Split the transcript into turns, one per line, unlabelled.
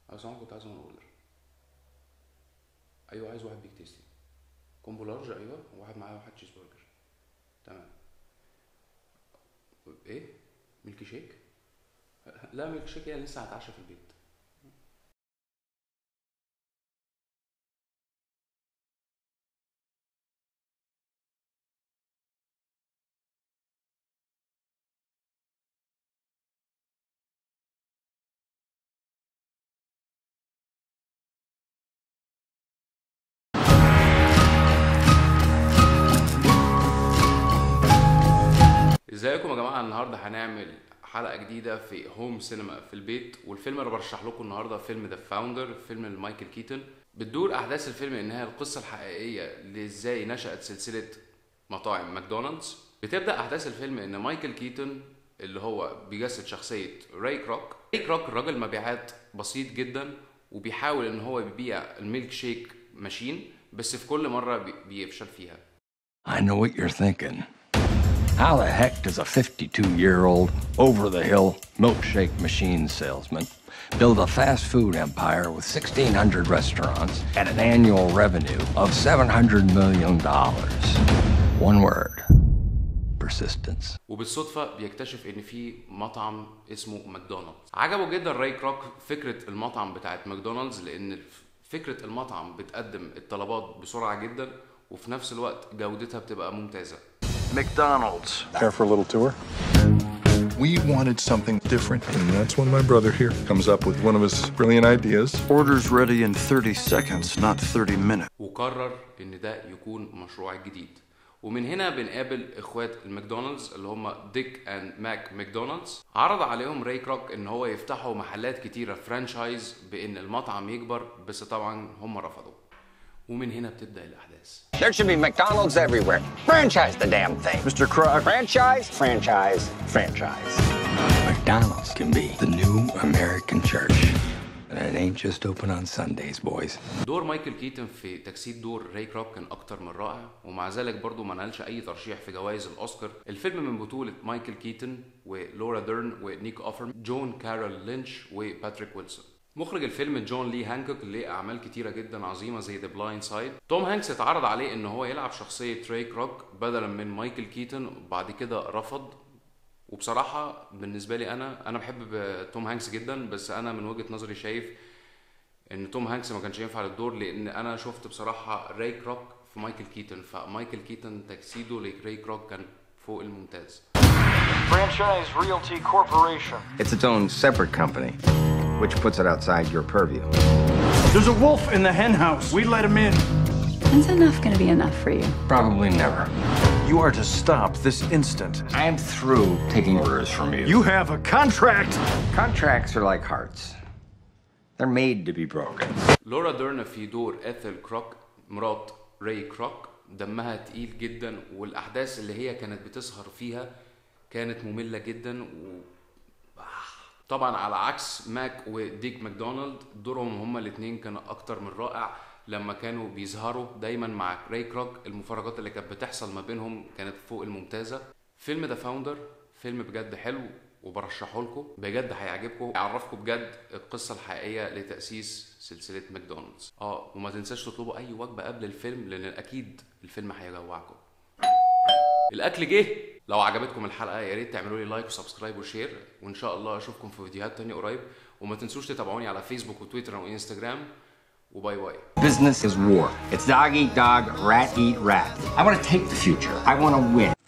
لو سمحت كنت عايز اون اوردر ايوه عايز واحد بيك تيستي كومبو لارج ايوه وواحد معاه واحد تشيز برجر تمام ايه ميلك شيك لا ميلك شيك يعني لسه هتعشى في البيت ازيكم يا جماعه النهارده هنعمل حلقه جديده في هوم سينما في البيت والفيلم اللي برشح لكم النهارده فيلم ذا فاوندر فيلم لمايكل كيتون بتدور احداث الفيلم انها القصه الحقيقيه لازاي نشات سلسله مطاعم ماكدونالدز بتبدا احداث الفيلم ان مايكل كيتون اللي هو بيجسد شخصيه راي كروك راي كروك راجل مبيعات بسيط جدا وبيحاول ان هو يبيع الميلك شيك ماشين بس في كل مره بي- بيفشل فيها
I know what you're thinking. How the heck does a 52 year old, over the hill milkshake machine salesman build a fast food empire with 1,600 restaurants at an annual revenue of $700 million? One word persistence.
وبالصدفة بيكتشف إن في مطعم اسمه ماكدونالدز عجبه جدا راي كروك فكرة المطعم بتاعت ماكدونالدز لأن فكرة المطعم بتقدم الطلبات بسرعة جدا وفي نفس الوقت جودتها بتبقى ممتازة
McDonald's.
Care for a little tour? We wanted something different, and that's when my brother here comes up with one of his brilliant ideas.
Orders ready in 30 seconds, not 30 minutes.
وقرر إن ده يكون مشروع جديد ومن هنا بنقابل اخوات الماكدونالدز اللي هم ديك اند ماك ماكدونالدز عرض عليهم راي كروك ان هو يفتحوا محلات كتيره فرانشايز بان المطعم يكبر بس طبعا هم رفضوا ومن هنا بتبدا الاحداث
There should be McDonald's everywhere. Franchise the damn thing.
Mr. Croc.
Franchise, franchise, franchise.
McDonald's can be the new American church. And it ain't just open on Sundays, boys.
دور مايكل كيتن في تجسيد دور راي كروك كان اكتر من رائع ومع ذلك برضه ما نالش اي ترشيح في جوائز الاوسكار الفيلم من بطوله مايكل كيتن ولورا ديرن ونيك اوفر جون كارول لينش وباتريك ويلسون مخرج الفيلم جون لي هانكوك ليه اعمال كتيره جدا عظيمه زي ذا بلايند سايد توم هانكس اتعرض عليه ان هو يلعب شخصيه راي كروك بدلا من مايكل كيتن وبعد كده رفض وبصراحه بالنسبه لي انا انا بحب توم هانكس جدا بس انا من وجهه نظري شايف ان توم هانكس ما كانش ينفع للدور لان انا شفت بصراحه راي كروك في مايكل كيتن فمايكل كيتن تجسيده لراي كروك كان فوق الممتاز
Franchise Realty Corporation.
It's its own separate company, which puts it outside your purview.
There's a wolf in the hen house. We let him in.
When's enough gonna be enough for you?
Probably never.
You are to stop this instant.
I'm through taking orders from you.
You have a contract.
Contracts are like hearts. They're made to be broken.
لورا ديرن في دور اثل كروك مرات راي كروك دمها تقيل جدا والاحداث اللي هي كانت بتسهر فيها كانت ممله جدا و طبعا على عكس ماك وديك ماكدونالد دورهم هما الاثنين كانوا اكتر من رائع لما كانوا بيظهروا دايما مع راي كروك المفارقات اللي كانت بتحصل ما بينهم كانت فوق الممتازه فيلم ذا فاوندر فيلم بجد حلو وبرشحه لكم بجد هيعجبكم يعرفكم بجد القصه الحقيقيه لتاسيس سلسله ماكدونالدز اه وما تنساش تطلبوا اي وجبه قبل الفيلم لان اكيد الفيلم هيجوعكم الاكل جه لو عجبتكم الحلقه يا ريت تعملوا لي لايك وسبسكرايب وشير وان شاء الله اشوفكم في فيديوهات تانية قريب وما تنسوش تتابعوني على فيسبوك وتويتر وانستجرام وباي باي
Business is war. It's dog eat dog, rat eat rat. I want to take the future. I want to win.